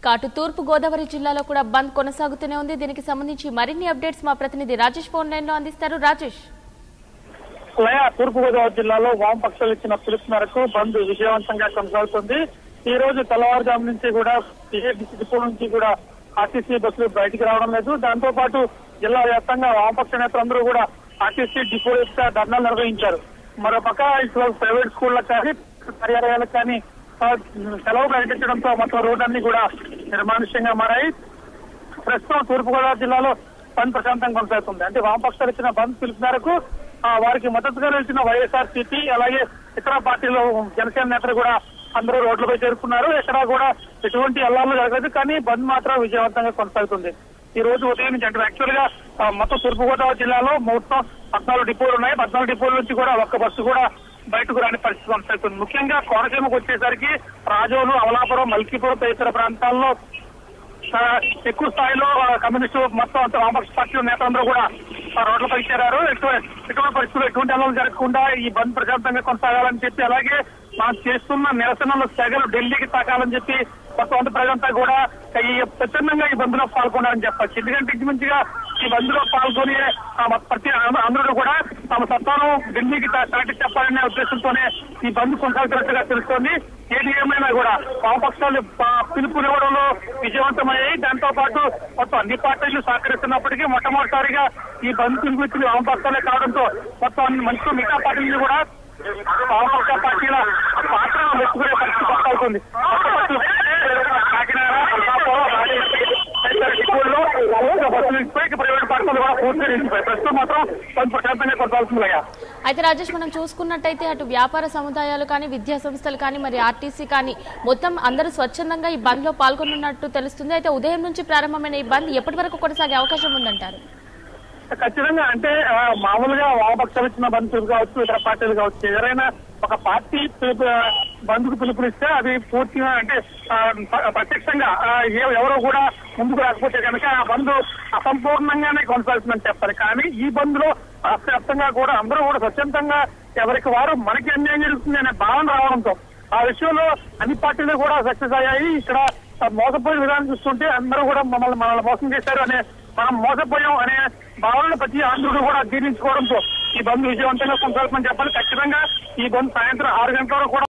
కాటు తూర్పు గోదావరి జిల్లాలో కూడా బంద్ కొనసాగుతూనే ఉంది దీనికి సంబంధించి మరిన్ని అప్డేట్స్ మా ప్రతినిధి రాజేష్ ఫోన్ లైన్ లో అందిస్తారు రాజేష్ లయ తూర్పుగోదావరి జిల్లాలో వామపక్షాలు ఇచ్చిన పిలుపు మేరకు బంద్ విజయవంతంగా కొనసాగుతుంది ఈ రోజు తెల్లవారుజాము నుంచి కూడా టీఏడీసీ డిపో నుంచి కూడా ఆర్టీసీ బస్సులు బయటికి రావడం లేదు దాంతో పాటు జిల్లా వ్యాప్తంగా వామపక్ష నేతలందరూ కూడా ఆర్టీసీ డిపో యొక్క ధర్నాలు నిర్వహించారు మరోపక్క ఇటు ప్రైవేట్ స్కూళ్ళకు కానీ కార్యాలయాలకు కానీ ఆ, సెలవు ప్రకటించడంతో మొత్తం రోడ్లన్నీ కూడా నిర్మానుష్యంగా మారాయి ప్రస్తుతం తూర్పుగోదావరి జిల్లాలో బంద్ ప్రశాంతంగా కొనసాగుతుంది అంటే వామపక్షాలు ఇచ్చిన బంద్ పిలుపు మేరకు ఆ, వారికి మద్దతుగా నిలిచిన వైఎస్ఆర్ సిపి అలాగే ఇతర పార్టీలు జనసేన నేతలు కూడా అందరూ రోడ్లపై చేరుకున్నారు ఎక్కడా కూడా ఎటువంటి అల్లాలు జరగదు కానీ బంద్ మాత్రం విజయవంతంగా కొనసాగుతుంది ఈ రోజు ఉదయం నుంచి అంటే యాక్చువల్ గా ఆ, మొత్తం తూర్పుగోదావరి జిల్లాలో మొత్తం పద్నాలుగు డిపోలు ఉన్నాయి పద్నాలుగు డిపోల నుంచి కూడా ఒక్క బస్సు కూడా బయటకు రాని పరిస్థితి కొనసాగుతుంది ముఖ్యంగా కోనసీమకు వచ్చేసరికి రాజోలు అమలాపురం మల్కీపురం తదితర ప్రాంతాల్లో ఆ, ఎక్కువ స్థాయిలో ఆ, కమ్యూనిస్టు మొత్తం అంతా వామపక్ష పార్టీ నేతలందరూ కూడా ఆ, రోడ్లపై చేరారు ఎటు- ఎటువంటి పరిస్థితులు ఎటువంటి అల్లలు జరగకుండా ఈ బంద్ ప్రశాంతంగా కొనసాగాలని చెప్పి అలాగే మనం చేస్తున్న నిరసనలు తెగలు ఢిల్లీకి తాకాలని చెప్పి మొత్తం అంత ప్రజలంతా కూడా ఈ ప్రచండంగా ఈ బంద్ లో పాల్గొన్నారని చెప్పచ్చు ఎందుకంటే ఇంచుమించుగా ఈ బంద్ లో పాల్గొని ఆ, మొత్తం ప్రతి ఆంధ్ర- అందరూ కూడా తమ సత్తాను ఢిల్లీకి తా- చాటి చెప్పాలనే ఉద్దేశంతోనే ఈ బంద్ కొనసాగుతున్నట్టుగా తెలుస్తోంది ఏది ఏమైనా కూడా వామపక్షాలు ఆ, పిలుపునివ్వడంలో విజయవంతమయ్యాయి దాంతో పాటు మొత్తం అన్ని పార్టీలు సహకరిస్తున్నప్పటికీ మొట్టమొదటిసారిగా ఈ బంద్ పిలుపుచ్చిన వామపక్షాలే కావడంతో మొత్తం అన్ని మంచి మిగతా పార్టీలు కూడా వామపక్ష పార్టీల పాత్రను మెచ్చుకునే పరిస్థితి కొనసాగుతుంది కాకినాడ అల్లాపురం, రాజమండ్రి, తదితర డిపోల్లో ఒక్క బస్సులు నిలిచిపోయి ఇక ప్రైవేట్ పార్టీలు కూడా పూర్తిగా నిలిచిపోయాయి ప్రస్తుతం మాత్రం బంద్ ప్రశాంతంగా కొనసాగుతుంది అయ్యా అయితే రాజేష్ మనం చూసుకున్నట్టయితే అటు వ్యాపార సముదాయాలు కానీ విద్యా సంస్థలు కానీ మరి ఆర్టీసీ కానీ మొత్తం అందరూ స్వచ్ఛందంగా ఈ బంద్ లో పాల్గొనున్నట్టు తెలుస్తుంది అయితే ఉదయం నుంచి ప్రారంభమైన ఈ బంద్ ఎప్పటి వరకు కొనసాగే అవకాశం ఉందంటారు ఖచ్చితంగా అంటే ఆ, మామూలుగా వామపక్షాలు ఇచ్చిన బంధువులు కావచ్చు ఇతర పార్టీలు కావచ్చు ఎవరైనా ఒక పార్టీ పిలుపు బంధుకు పిలుపునిస్తే అది పూర్తిగా అంటే ఆ, ప- ప్రత్యక్షంగా ఆ, ఎ- ఎవరో కూడా ముందుకు రాకపోతే కనుక ఆ బంధు అసంపూర్ణంగానే కొనసాగుతుందని చెప్పాలి కానీ ఈ బంద్లో రాష్ట్ర వ్యాప్తంగా కూడా అందరూ కూడా స్వచ్ఛందంగా ఎవరికి వారు మనకి అన్యాయం జరుగుతుంది అనే భావన రావడంతో ఆ విషయంలో అన్ని పార్టీలు కూడా సక్సెస్ అయ్యాయి ఇక్కడ మోసపోయిన విధానం చూస్తుంటే అందరూ కూడా మమ్మల్ని మనల్ని మోసం చేశారు అనే మనం మోసపోయాం అనే భావనను ప్రతి ఆంధ్రుడు కూడా జీర్ణించుకోవడంతో ఈ బంద్ విజయవంతంగా కొనసాగుతుందని చెప్పాలి ఖచ్చితంగా ఈ బంద్ సాయంత్రం ఆరు గంటల వరకు కూడా